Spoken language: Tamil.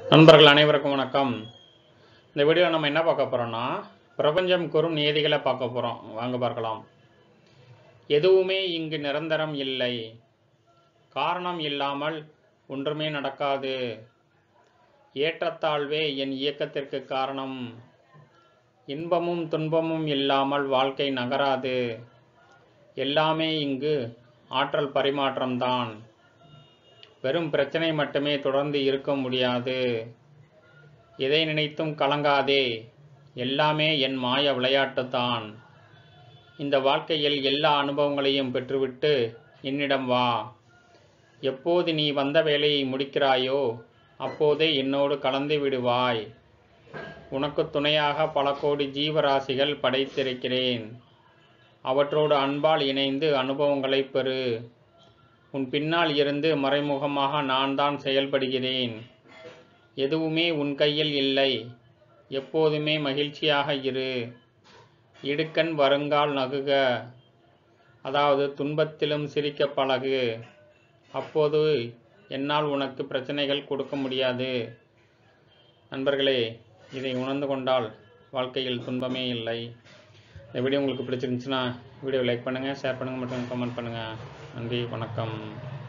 நண்பர்கள் அனைவருக்கும் வணக்கம் இந்த வீடியோ நம்ம என்ன பார்க்க போகிறோம்னா பிரபஞ்சம் கூறும் நியதிகளை பார்க்க போகிறோம் வாங்க பார்க்கலாம் எதுவுமே இங்கு நிரந்தரம் இல்லை காரணம் இல்லாமல் ஒன்றுமே நடக்காது ஏற்றத்தாழ்வே என் இயக்கத்திற்கு காரணம் இன்பமும் துன்பமும் இல்லாமல் வாழ்க்கை நகராது எல்லாமே இங்கு ஆற்றல் பரிமாற்றம்தான் வெறும் பிரச்சனை மட்டுமே தொடர்ந்து இருக்க முடியாது எதை நினைத்தும் கலங்காதே எல்லாமே என் மாய விளையாட்டுத்தான் இந்த வாழ்க்கையில் எல்லா அனுபவங்களையும் பெற்றுவிட்டு என்னிடம் வா எப்போது நீ வந்த வேலையை முடிக்கிறாயோ அப்போதே என்னோடு கலந்து விடுவாய் உனக்கு துணையாக பல கோடி ஜீவராசிகள் படைத்திருக்கிறேன் அவற்றோடு அன்பால் இணைந்து அனுபவங்களை பெறு உன் பின்னால் இருந்து மறைமுகமாக நான் தான் செயல்படுகிறேன் எதுவுமே உன் கையில் இல்லை எப்போதுமே மகிழ்ச்சியாக இரு இடுக்கண் வருங்கால் நகுக அதாவது துன்பத்திலும் சிரிக்க பழகு அப்போது என்னால் உனக்கு பிரச்சனைகள் கொடுக்க முடியாது நண்பர்களே இதை உணர்ந்து கொண்டால் வாழ்க்கையில் துன்பமே இல்லை இந்த வீடியோ உங்களுக்கு பிடிச்சிருந்துச்சுன்னா வீடியோ லைக் பண்ணுங்கள் ஷேர் பண்ணுங்கள் மற்றும் கமெண்ட் பண்ணுங்கள் நன்றி வணக்கம்